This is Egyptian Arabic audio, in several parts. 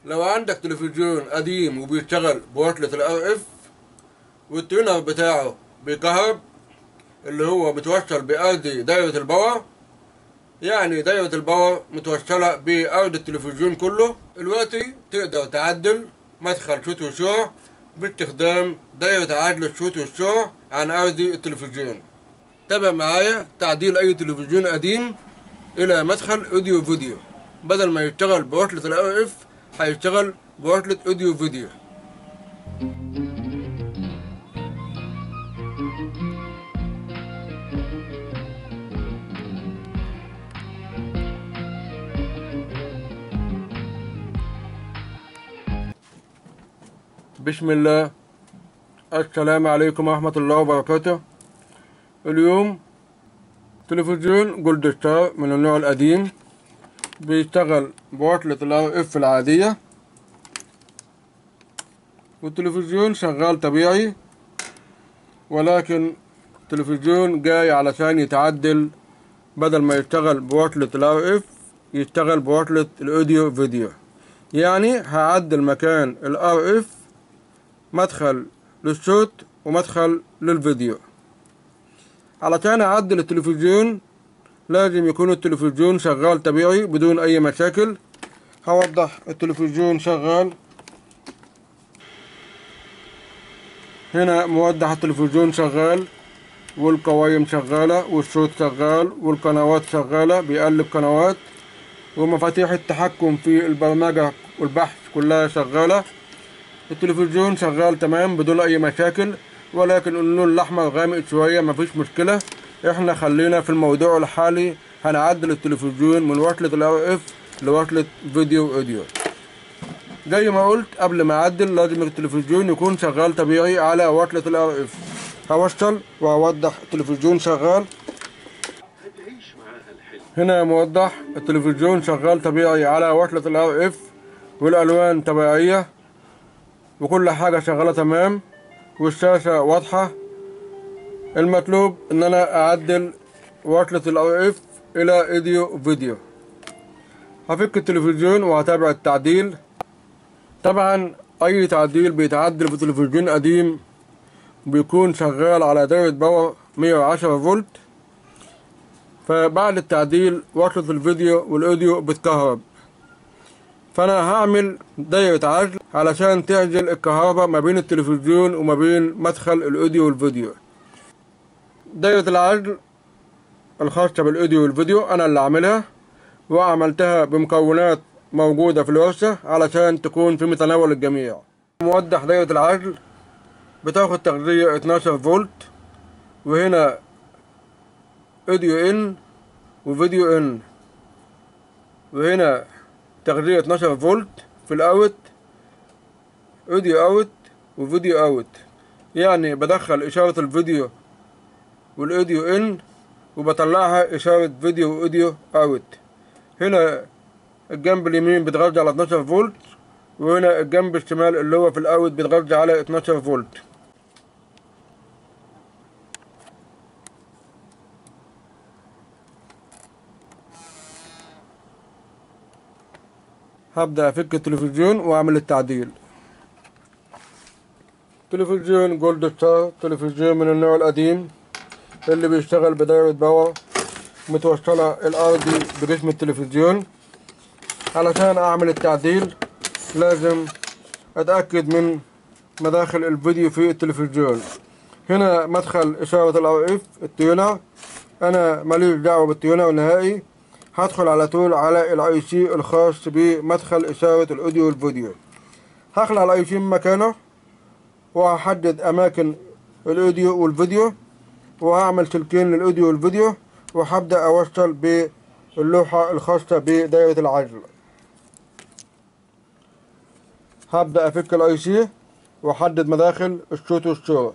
لو عندك تلفزيون قديم وبيشتغل بوصلة الار اف والتيونر بتاعه بكهرب اللي هو متوصل بأرض دايرة الباور يعني دايرة الباور متوصلة بأرض التلفزيون كله دلوقتي تقدر تعدل مدخل شوت وشوع باستخدام دايرة عدل الشوت والشوع عن أرض التلفزيون تابع معايا تعديل أي تلفزيون قديم إلى مدخل أوديو فيديو بدل ما يشتغل بوصلة الار اف هيشتغل بوصلة أوديو فيديو بسم الله السلام عليكم ورحمة الله وبركاته اليوم تلفزيون جولد ستار من النوع القديم بيشتغل بوصلة الار اف العادية والتلفزيون شغال طبيعي ولكن التلفزيون جاي علشان يتعدل بدل ما يشتغل بوصلة الار اف يشتغل بوصلة الاوديو فيديو يعني هعدل مكان الار اف مدخل للصوت ومدخل للفيديو علشان اعدل التلفزيون لازم يكون التلفزيون شغال طبيعي بدون اي مشاكل هوضح التلفزيون شغال هنا موضح التلفزيون شغال والقوايم شغالة والصوت شغال والقنوات شغالة بيقلب قنوات ومفاتيح التحكم في البرمجة والبحث كلها شغالة التلفزيون شغال تمام بدون اي مشاكل ولكن اللون الاحمر غامق شويه مفيش مشكله احنا خلينا في الموضوع الحالي هنعدل التلفزيون من وصلة الار اف لوصلة فيديو اوديو زي ما قلت قبل ما اعدل لازم التلفزيون يكون شغال طبيعي على وصلة الار اف هوصل وهوضح التلفزيون شغال هنا موضح التلفزيون شغال طبيعي على وصلة الار اف والالوان طبيعيه وكل حاجة شغالة تمام والشاشة واضحة المطلوب ان انا اعدل وصلة الار اف الى ايديو فيديو هفك التلفزيون وهتابع التعديل طبعا اي تعديل بيتعدل في تلفزيون قديم بيكون شغال على دايرة باور 110 فولت فبعد التعديل وصلة الفيديو والاوديو بتكهرب فانا هعمل دايرة عزل علشان تعزل الكهرباء ما بين التلفزيون وما بين مدخل الاوديو والفيديو دايرة العزل الخاصة بالاوديو والفيديو انا اللي عاملها وعملتها بمكونات موجودة في الورشة علشان تكون في متناول الجميع موضح دايرة العزل بتاخد تغذية 12 فولت وهنا اوديو ان وفيديو ان وهنا تغذية 12 فولت في الاوت اوديو اوت وفيديو اوت يعني بدخل اشارة الفيديو والاوديو ان وبطلعها اشارة فيديو واوديو اوت هنا الجنب اليمين بتغذي على 12 فولت وهنا الجنب الشمال اللي هو في الاوت بتغذي على 12 فولت هبدأ أفك التلفزيون وأعمل التعديل تلفزيون جولد ستار تلفزيون من النوع القديم اللي بيشتغل بدايرة باور متوصلة الأرضي بجسم التلفزيون علشان أعمل التعديل لازم أتأكد من مداخل الفيديو في التلفزيون هنا مدخل إشارة الار اف التيونر أنا ماليش دعوة بالتيونر نهائي هدخل على طول على الاي سي الخاص بمدخل اشارة الاوديو والفيديو هخلع الاي سي من مكانه وهحدد اماكن الاوديو والفيديو وهعمل سلكين للاوديو والفيديو وهبدأ اوصل باللوحة الخاصة بدايرة العزل هبدأ افك الاي سي واحدد مداخل الصوت والصورة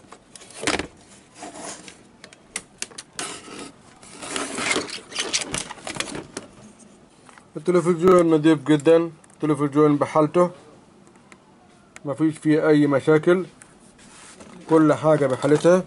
التلفزيون نظيف جدا تلفزيون بحالته مفيش فيه اي مشاكل كل حاجة بحالتها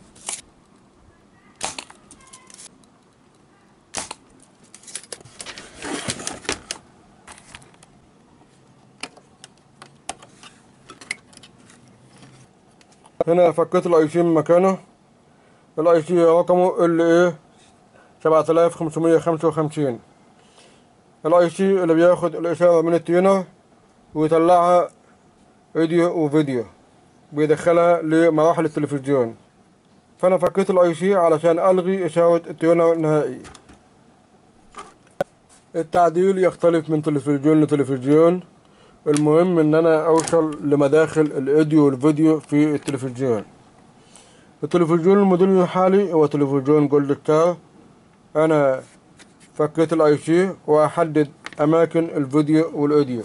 هنا فكيت الاي سي من مكانه الاي سي رقمه ال ايه سبعة آلاف خمسمية خمسة وخمسين الاي سي اللي بياخد الاشارة من التيونر ويطلعها اوديو وفيديو بيدخلها لمراحل التلفزيون فانا فكيت الاي سي علشان الغي اشارة التيونر نهائي التعديل يختلف من تلفزيون لتلفزيون المهم ان انا اوصل لمداخل الاوديو والفيديو في التلفزيون التلفزيون الموديل الحالي هو تلفزيون جولد ستار انا فكيت الاي سي واحدد اماكن الفيديو والاوديو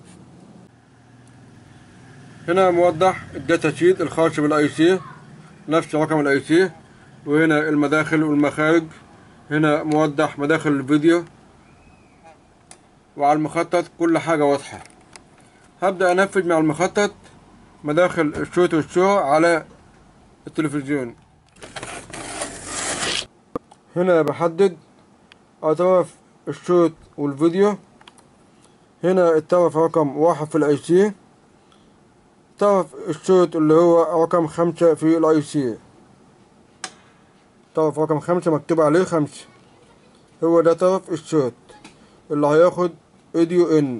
هنا موضح الداتا شيت الخاص بالاي سي نفس رقم الاي سي وهنا المداخل والمخارج هنا موضح مداخل الفيديو وعلى المخطط كل حاجة واضحة هبدأ أنفذ مع المخطط مداخل الشوت والشو على التلفزيون هنا بحدد أطراف الشوت والفيديو هنا الطرف رقم واحد في الاي سي طرف الشوت اللي هو رقم خمسة في الاي سي طرف رقم خمسة مكتوب عليه خمسة هو ده طرف الشوت اللي هياخد اوديو ان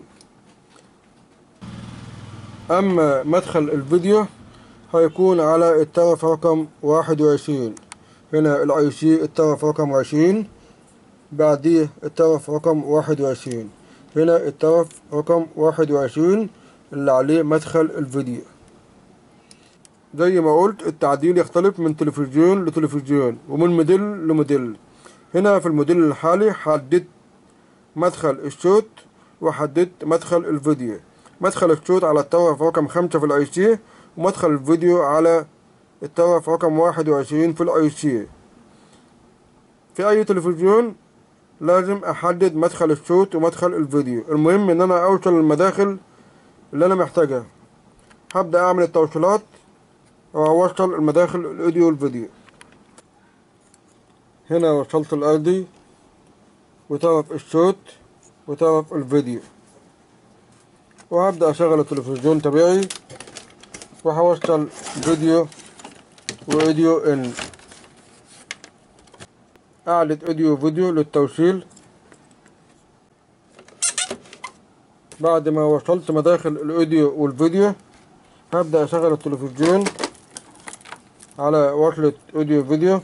اما مدخل الفيديو هيكون على الطرف رقم واحد وعشرين هنا الاي سي الطرف رقم عشرين بعديه الطرف رقم واحد وعشرين هنا الطرف رقم واحد وعشرين اللي عليه مدخل الفيديو زي ما قلت التعديل يختلف من تلفزيون لتلفزيون ومن موديل لموديل هنا في الموديل الحالي حددت مدخل الشوت وحددت مدخل الفيديو مدخل الشوت على الطرف رقم خمسة في الاي سي ومدخل الفيديو على الطرف رقم واحد وعشرين في الاي سي في اي تلفزيون لازم احدد مدخل الصوت ومدخل الفيديو المهم ان انا اوصل المداخل اللي انا محتاجها هبدأ اعمل التوصيلات واوصل المداخل الاوديو والفيديو هنا وصلت الارضي وطرف الصوت وطرف الفيديو وهبدأ اشغل التلفزيون طبيعي وهوصل فيديو واوديو ان اعلد اوديو وفيديو للتوصيل بعد ما وصلت مداخل الاوديو والفيديو هبدأ اشغل التلفزيون على وصلة اوديو فيديو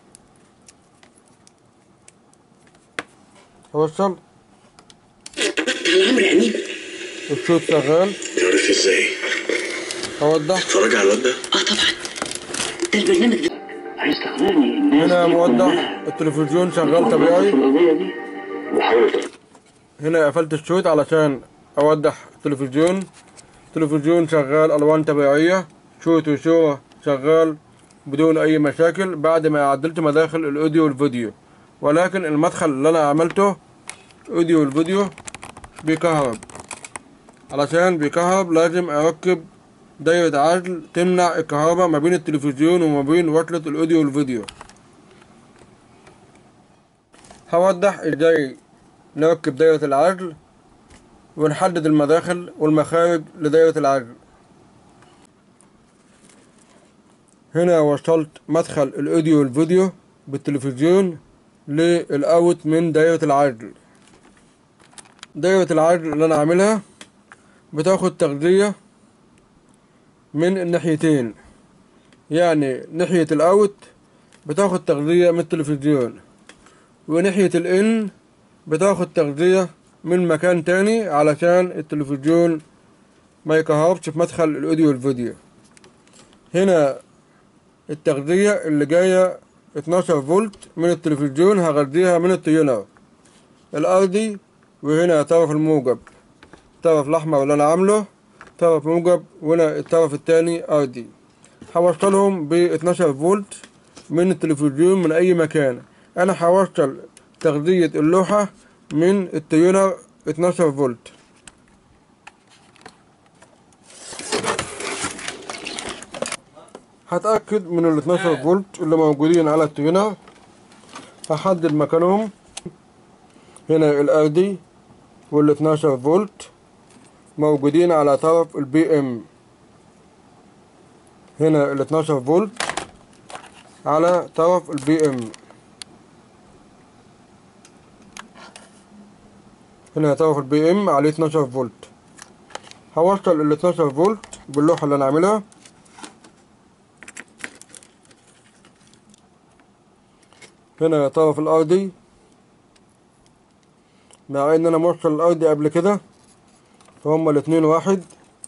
اوصل الامر امين الصوت شغال تعرف ازاي اوضح اتفرج على الواد ده اه طبعا ده البرنامج ده عايز تقنعني الناس هنا دي موضح كلها التلفزيون شغال في طبيعي القضية دي وحاول تق- هنا قفلت الشوت علشان اوضح التلفزيون التلفزيون شغال الوان طبيعية شوت وشو شغال بدون اي مشاكل بعد ما عدلت مداخل الاوديو والفيديو ولكن المدخل اللي انا عملته اوديو والفيديو بيكهرب علشان بيكهرب لازم اركب دايرة عزل تمنع الكهرباء ما بين التلفزيون وما بين وصلة الاوديو والفيديو هوضح ازاي نركب دايرة العزل ونحدد المداخل والمخارج لدايرة العزل هنا وصلت مدخل الاوديو والفيديو بالتلفزيون للاوت من دايرة العزل دايرة العزل اللي انا عاملها بتاخد تغذية من الناحيتين يعني ناحية الاوت بتاخد تغذية من التلفزيون وناحية الان بتاخد تغذية من مكان تاني علشان التلفزيون ما يكهربش في مدخل الاوديو والفيديو هنا التغذية اللي جاية 12 فولت من التلفزيون هغذيها من التيونر الأرضي وهنا طرف الموجب الطرف الأحمر اللي أنا عامله طرف موجب وهنا الطرف التاني أرضي هوصلهم ب 12 فولت من التلفزيون من أي مكان أنا هوصل تغذية اللوحة من التيونر 12 فولت هتأكد من ال 12 فولت اللي موجودين على التيونر هحدد مكانهم هنا الأرضي وال 12 فولت موجودين على طرف البي ام هنا ال 12 فولت على طرف البي ام هنا طرف البي ام عليه 12 فولت هوصل ال 12 فولت باللوحة اللي انا عاملها هنا طرف الارضي مع ان انا موصل الارضي قبل كده فهما الاتنين واحد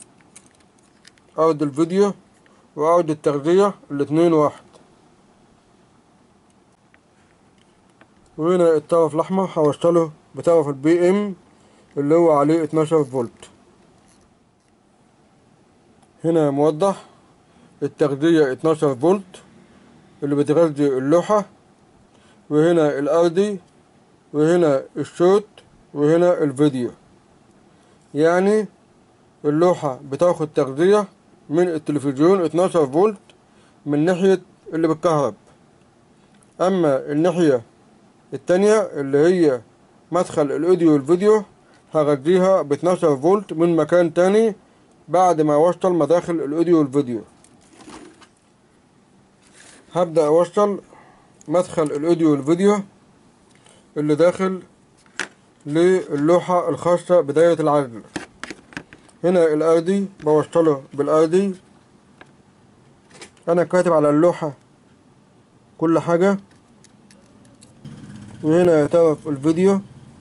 ارض الفيديو وارض التغذية الاتنين واحد وهنا الطرف الاحمر هوصله بطرف البي ام اللي هو عليه 12 فولت هنا موضح التغذية 12 فولت اللي بتغذي اللوحة وهنا الأرضي وهنا الصوت وهنا الفيديو يعني اللوحة بتاخد تغذية من التلفزيون 12 فولت من ناحية اللي بالكهرب أما الناحية التانية اللي هي مدخل الأوديو والفيديو هغذيها ب 12 فولت من مكان تاني بعد ما أوصل مداخل الأوديو والفيديو هبدأ أوصل مدخل الأوديو والفيديو اللي داخل للوحة الخاصة بداية العزل هنا الأرضي بوصله بالأرضي أنا كاتب على اللوحة كل حاجة وهنا طرف الفيديو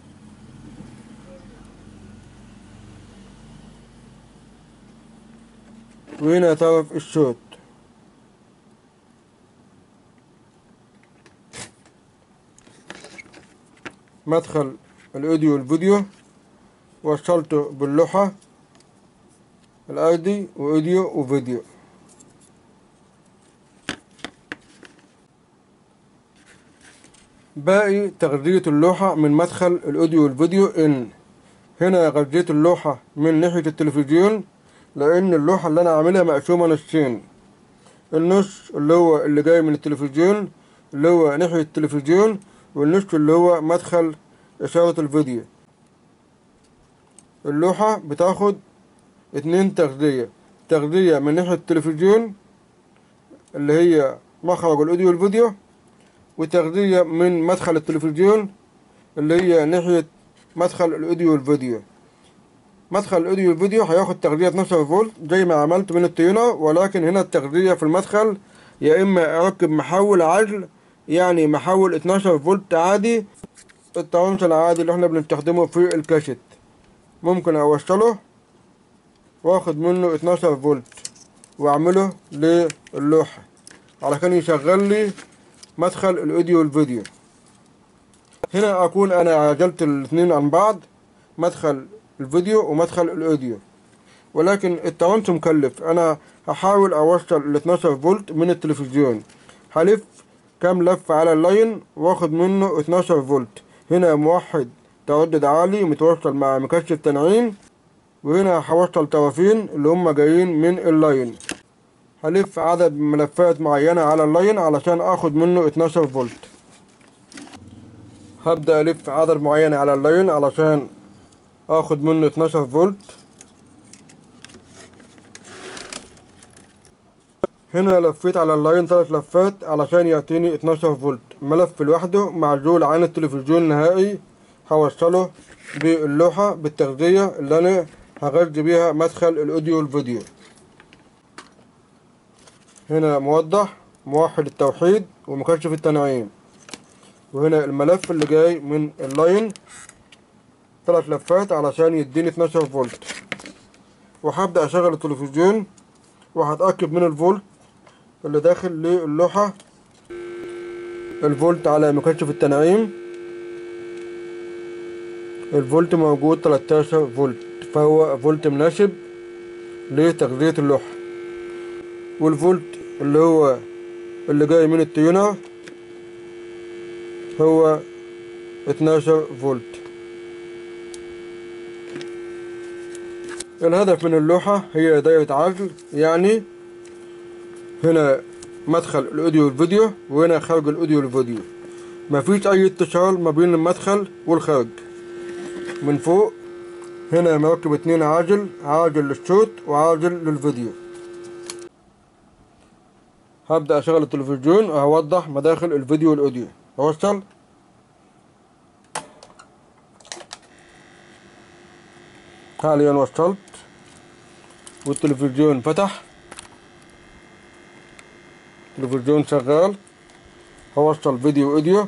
وهنا طرف الصوت مدخل الأوديو والفيديو وصلته باللوحة الأرضي وأوديو وفيديو باقي تغذية اللوحة من مدخل الأوديو والفيديو إن هنا غذيت اللوحة من ناحية التلفزيون لأن اللوحة اللي أنا عاملها مقسومة نصين النص اللي هو اللي جاي من التلفزيون اللي هو ناحية التلفزيون والنص اللي هو مدخل إشارة الفيديو اللوحة بتاخد اتنين تغذية تغذية من ناحية التلفزيون اللي هي مخرج الأوديو والفيديو وتغذية من مدخل التلفزيون اللي هي ناحية مدخل الأوديو والفيديو مدخل الأوديو والفيديو هياخد تغذية 12 فولت زي ما عملت من التيونر ولكن هنا التغذية في المدخل يا إما أركب محول عزل يعني محول 12 فولت عادي التوانس العادي اللي احنا بنستخدمه في الكاسيت ممكن أوصله واخد منه 12 فولت واعمله للوحة علشان يشغل لي مدخل الاوديو والفيديو هنا اكون انا عزلت الاثنين عن بعض مدخل الفيديو ومدخل الاوديو ولكن التوانس مكلف انا هحاول اوصل ال 12 فولت من التلفزيون هلف كام لفة على اللاين واخد منه 12 فولت هنا موحد تردد عالي متوصل مع مكشف تنعيم وهنا هوصل طرفين اللي هما جايين من اللاين هلف عدد ملفات معينة على اللاين علشان اخد منه 12 فولت هبدأ الف عدد معين على اللاين علشان اخد منه 12 فولت هنا لفيت على اللاين ثلاث لفات علشان يعطيني 12 فولت ملف لوحده معزول عن التلفزيون نهائي هوصله باللوحة بالتغذية اللي انا هغذي بيها مدخل الاوديو والفيديو هنا موضح موحد التوحيد ومكشف التنعيم وهنا الملف اللي جاي من اللاين ثلاث لفات علشان يديني 12 فولت وهبدأ اشغل التلفزيون وهتأكد من الفولت اللي داخل للوحة الفولت على مكشف التنعيم الفولت موجود 13 فولت فهو فولت مناسب لتغذية اللوحة والفولت اللي هو اللي جاي من التيونر هو 12 فولت الهدف من اللوحة هي دايرة عزل يعني هنا مدخل الاوديو والفيديو وهنا خارج الاوديو والفيديو مفيش اي اتصال ما بين المدخل والخارج من فوق هنا مركب اتنين عاجل عاجل للصوت وعاجل للفيديو هبدأ أشغل التلفزيون وهوضح مداخل الفيديو والأوديو أوصل حاليا وصلت والتلفزيون فتح التلفزيون شغال هوصل فيديو وأوديو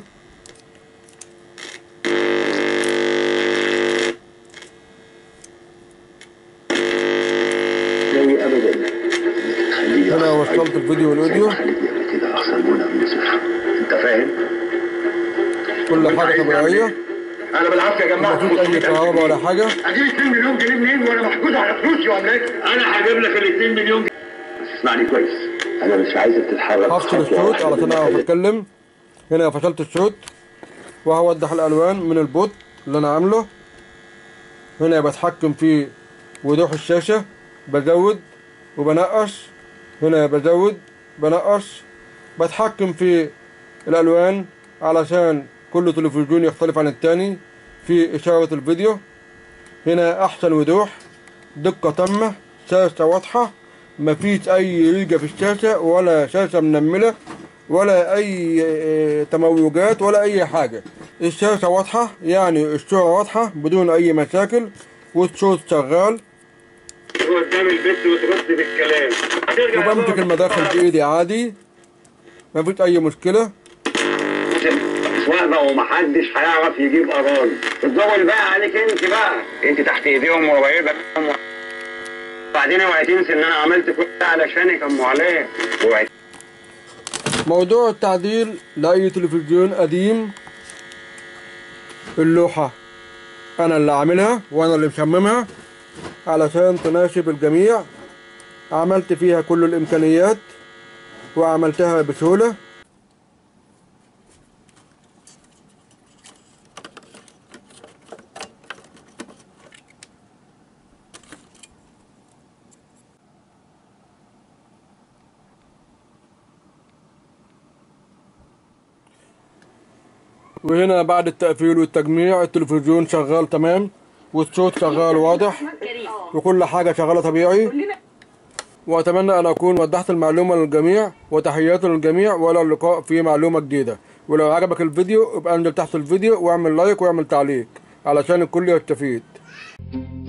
تاني ابدا خليه هنا يحصل وصلت الفيديو والأوديو خليك يعمل كده اخسر منى من صفر انت فاهم؟ كل حاجة طبيعية انا بالعافيه يا جماعه مفيش أي كهرباء ولا حاجة اجيب 2 مليون جنيه منين وانا محجوز على فلوسي واملاكي انا هجيب لك ال 2 مليون جنيه بس اسمعني كويس انا مش عايزك تتحرك هفصل خطوة الصوت واحدة علشان من أعرف مكانك. أتكلم هنا فصلت الصوت وهوضح الألوان من البوت اللي أنا عامله هنا بتحكم في وضوح الشاشة بزود وبنقص هنا بزود بنقص بتحكم في الألوان علشان كل تلفزيون يختلف عن التاني في إشارة الفيديو هنا أحسن وضوح دقة تامة شاشة واضحة مفيش أي ريجة في الشاشة ولا شاشة منملة ولا أي آه، تموجات ولا أي حاجة الشاشة واضحة يعني الصورة واضحة بدون أي مشاكل والصوت شغال قدام البيت وترد بالكلام وبمسك المداخل بإيدي عادي مفيش أي مشكلة واقفه ومحدش هيعرف يجيب اراضي الدور بقى عليك انت بقى انت تحت ايديهم وقريبه بعدين اوعي تنسي ان انا عملت كل ده علشانك يا ام علاء اوعي موضوع التعديل لأي تلفزيون قديم اللوحة أنا اللي عاملها وأنا اللي مصممها علشان تناسب الجميع عملت فيها كل الإمكانيات وعملتها بسهولة وهنا بعد التقفيل والتجميع التلفزيون شغال تمام والصوت شغال واضح وكل حاجة شغالة طبيعي وأتمنى أن أكون وضحت المعلومة للجميع وتحياتي للجميع وإلى اللقاء في معلومة جديدة ولو عجبك الفيديو ابقى انزل تحت الفيديو واعمل لايك واعمل تعليق علشان الكل يستفيد